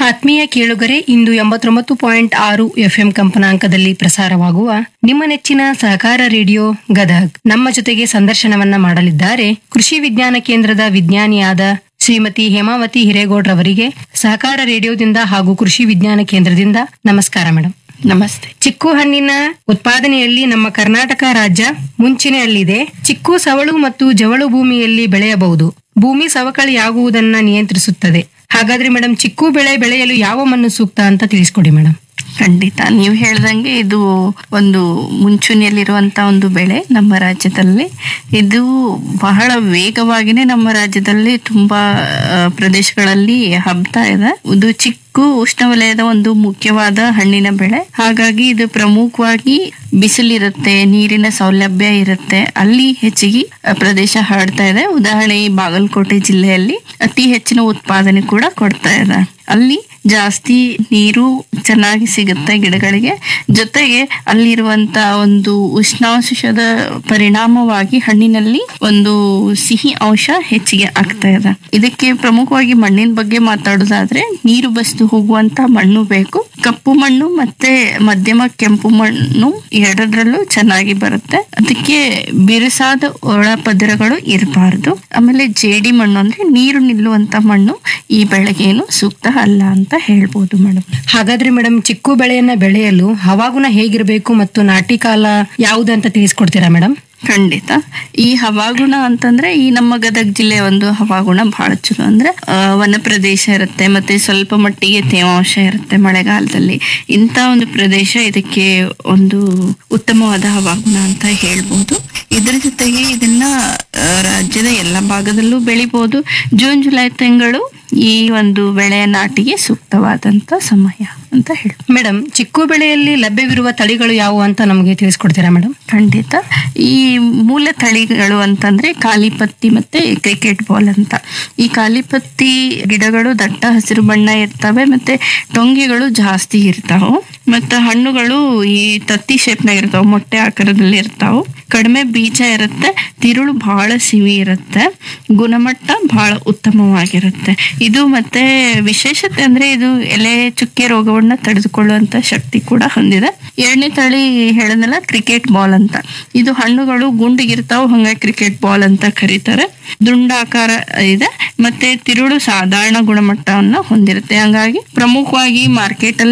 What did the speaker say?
ಆತ್ಮೀಯ ಕೇಳುಗರೆ ಇಂದು ಎಂಬತ್ತೊಂಬತ್ತು ಪಾಯಿಂಟ್ ಆರು ಎಫ್ಎಂ ಕಂಪನಾಂಕದಲ್ಲಿ ಪ್ರಸಾರವಾಗುವ ನಿಮ್ಮ ನೆಚ್ಚಿನ ಸಹಕಾರ ರೇಡಿಯೋ ಗದಗ್ ನಮ್ಮ ಜೊತೆಗೆ ಸಂದರ್ಶನವನ್ನ ಮಾಡಲಿದ್ದಾರೆ ಕೃಷಿ ವಿಜ್ಞಾನ ಕೇಂದ್ರದ ವಿಜ್ಞಾನಿಯಾದ ಶ್ರೀಮತಿ ಹೇಮಾವತಿ ಹಿರೇಗೌಡ್ರವರಿಗೆ ಸಹಕಾರ ರೇಡಿಯೋದಿಂದ ಹಾಗೂ ಕೃಷಿ ವಿಜ್ಞಾನ ಕೇಂದ್ರದಿಂದ ನಮಸ್ಕಾರ ಮೇಡಮ್ ನಮಸ್ತೆ ಚಿಕ್ಕು ಹಣ್ಣಿನ ಉತ್ಪಾದನೆಯಲ್ಲಿ ನಮ್ಮ ಕರ್ನಾಟಕ ರಾಜ್ಯ ಮುಂಚಿನೆಯಲ್ಲಿದೆ ಚಿಕ್ಕು ಸವಳು ಮತ್ತು ಜವಳು ಭೂಮಿಯಲ್ಲಿ ಬೆಳೆಯಬಹುದು ಭೂಮಿ ಸವಕಳಿಯಾಗುವುದನ್ನ ನಿಯಂತ್ರಿಸುತ್ತದೆ ಹಾಗಾದ್ರೆ ಮೇಡಮ್ ಚಿಕ್ಕು ಬೆಳೆ ಬೆಳೆಯಲು ಯಾವ ಮಣ್ಣು ಸೂಕ್ತ ಅಂತ ತಿಳಿಸ್ಕೊಡಿ ಮೇಡಮ್ ಖಂಡಿತ ನೀವು ಹೇಳ್ದಂಗೆ ಇದು ಒಂದು ಮುಂಚೂಣಿಯಲ್ಲಿರುವಂತ ಒಂದು ಬೆಳೆ ನಮ್ಮ ರಾಜ್ಯದಲ್ಲಿ ಇದು ಬಹಳ ವೇಗವಾಗಿನೇ ನಮ್ಮ ರಾಜ್ಯದಲ್ಲಿ ತುಂಬಾ ಆ, ಪ್ರದೇಶಗಳಲ್ಲಿ ಹಬ್ತಾ ಇದೆ ಇದು ಚಿಕ್ಕ ಉಷ್ಣವಲಯದ ಒಂದು ಮುಖ್ಯವಾದ ಹಣ್ಣಿನ ಬೆಳೆ ಹಾಗಾಗಿ ಇದು ಪ್ರಮುಖವಾಗಿ ಬಿಸಿಲಿರುತ್ತೆ ನೀರಿನ ಸೌಲಭ್ಯ ಇರುತ್ತೆ ಅಲ್ಲಿ ಹೆಚ್ಚಿಗೆ ಆ, ಪ್ರದೇಶ ಹರಡ್ತಾ ಇದೆ ಉದಾಹರಣೆ ಈ ಬಾಗಲಕೋಟೆ ಜಿಲ್ಲೆಯಲ್ಲಿ ಅತಿ ಹೆಚ್ಚಿನ ಉತ್ಪಾದನೆ ಕೂಡ ಕೊಡ್ತಾ ಇದೆ ಅಲ್ಲಿ ಜಾಸ್ತಿ ನೀರು ಚೆನ್ನಾಗಿ ಸಿಗುತ್ತೆ ಗಿಡಗಳಿಗೆ ಜೊತೆಗೆ ಅಲ್ಲಿರುವಂತ ಒಂದು ಉಷ್ಣಾಂಶದ ಪರಿಣಾಮವಾಗಿ ಹಣ್ಣಿನಲ್ಲಿ ಒಂದು ಸಿಹಿ ಅಂಶ ಹೆಚ್ಚಿಗೆ ಆಗ್ತಾ ಇದೆ ಇದಕ್ಕೆ ಪ್ರಮುಖವಾಗಿ ಮಣ್ಣಿನ ಬಗ್ಗೆ ಮಾತಾಡೋದಾದ್ರೆ ನೀರು ಬಸ್ದು ಹೋಗುವಂತ ಮಣ್ಣು ಬೇಕು ಕಪ್ಪು ಮಣ್ಣು ಮತ್ತೆ ಮಧ್ಯಮ ಕೆಂಪು ಮಣ್ಣು ಎರಡರಲ್ಲೂ ಚೆನ್ನಾಗಿ ಬರುತ್ತೆ ಅದಕ್ಕೆ ಬಿರುಸಾದ ಒಳ ಪದರಗಳು ಇರಬಾರ್ದು ಆಮೇಲೆ ಜೇಡಿ ಮಣ್ಣು ಅಂದ್ರೆ ನೀರು ನಿಲ್ಲುವಂತ ಮಣ್ಣು ಈ ಬೆಳೆಗೇನು ಸೂಕ್ತ ಅಲ್ಲ ಅಂತ ಹೇಳ್ಬೋದು ಮೇಡಮ್ ಹಾಗಾದ್ರೆ ಮೇಡಮ್ ಚಿಕ್ಕು ಬೆಳೆಯನ್ನ ಬೆಳೆಯಲು ಹವಾಗುಣ ಹೇಗಿರಬೇಕು ಮತ್ತು ನಾಟಿ ಕಾಲ ಯಾವುದಂತ ತಿಳಿಸ್ಕೊಡ್ತೀರಾ ಮೇಡಮ್ ಖಂಡಿತ ಈ ಹವಾಗುಣ ಅಂತಂದ್ರೆ ಈ ನಮ್ಮ ಗದಗ ಜಿಲ್ಲೆಯ ಒಂದು ಹವಾಗುಣ ಬಹಳ ಚಲೋ ಅಂದ್ರೆ ಆ, ವನ ಪ್ರದೇಶ ಇರುತ್ತೆ ಮತ್ತೆ ಸ್ವಲ್ಪ ಮಟ್ಟಿಗೆ ತೇವಾಂಶ ಇರುತ್ತೆ ಮಳೆಗಾಲದಲ್ಲಿ ಇಂಥ ಒಂದು ಪ್ರದೇಶ ಇದಕ್ಕೆ ಒಂದು ಉತ್ತಮವಾದ ಹವಾಗುಣ ಅಂತ ಹೇಳ್ಬೋದು ಇದರ ಜೊತೆಗೆ ಇದನ್ನ ಆ, ರಾಜ್ಯದ ಎಲ್ಲ ಭಾಗದಲ್ಲೂ ಬೆಳಿಬಹುದು ಜೂನ್ ಜುಲೈ ತಿಂಗಳು ಈ ಒಂದು ಬೆಳೆಯ ನಾಟಿಗೆ ಸೂಕ್ತವಾದಂತ ಸಮಯ ಅಂತ ಹೇಳ್ಬೋದು ಮೇಡಮ್ ಚಿಕ್ಕು ಬೆಳೆಯಲ್ಲಿ ಲಭ್ಯವಿರುವ ತಳಿಗಳು ಯಾವುವು ಅಂತ ನಮಗೆ ತಿಳಿಸ್ಕೊಡ್ತೀರಾ ಮೇಡಮ್ ಖಂಡಿತ ಈ ಮೂಲ ತಳಿಗಳು ಅಂತಂದ್ರೆ ಕಾಲಿಪತ್ತಿ ಮತ್ತೆ ಕ್ರಿಕೆಟ್ ಬಾಲ್ ಅಂತ ಈ ಕಾಲಿಪತ್ತಿ ಗಿಡಗಳು ದಟ್ಟ ಹಸಿರು ಬಣ್ಣ ಇರ್ತವೆ ಮತ್ತೆ ಟೊಂಗೆಗಳು ಜಾಸ್ತಿ ಇರ್ತಾವು ಮತ್ತೆ ಹಣ್ಣುಗಳು ಈ ತತ್ತಿ ಶೇಪ್ನಾಗ ಇರ್ತಾವ ಮೊಟ್ಟೆ ಆಕಾರದಲ್ಲಿ ಇರ್ತಾವು ಕಡಿಮೆ ಬೀಜ ಇರುತ್ತೆ ತಿರುಳು ಬಹಳ ಸಿಹಿ ಇರುತ್ತೆ ಗುಣಮಟ್ಟ ಬಹಳ ಉತ್ತಮವಾಗಿರುತ್ತೆ ಇದು ಮತ್ತೆ ವಿಶೇಷತೆ ಅಂದ್ರೆ ಇದು ಎಲೆ ಚುಕ್ಕೆ ರೋಗವನ್ನ ತಡೆದುಕೊಳ್ಳುವಂತ ಶಕ್ತಿ ಕೂಡ ಹೊಂದಿದೆ ಎರಡನೇ ತಳಿ ಹೇಳದ್ನಲ್ಲ ಕ್ರಿಕೆಟ್ ಬಾಲ್ ಅಂತ ಇದು ಹಣ್ಣುಗಳು ಗುಂಡಿಗಿರ್ತಾವ ಹಂಗಾಗಿ ಕ್ರಿಕೆಟ್ ಬಾಲ್ ಅಂತ ಕರೀತಾರೆ ದುಂಡಾಕಾರ ಇದೆ ಮತ್ತೆ ತಿರುಳು ಸಾಧಾರಣ ಗುಣಮಟ್ಟವನ್ನ ಹೊಂದಿರುತ್ತೆ ಹಂಗಾಗಿ ಪ್ರಮುಖವಾಗಿ ಮಾರ್ಕೆಟ್ ಅಲ್ಲಿ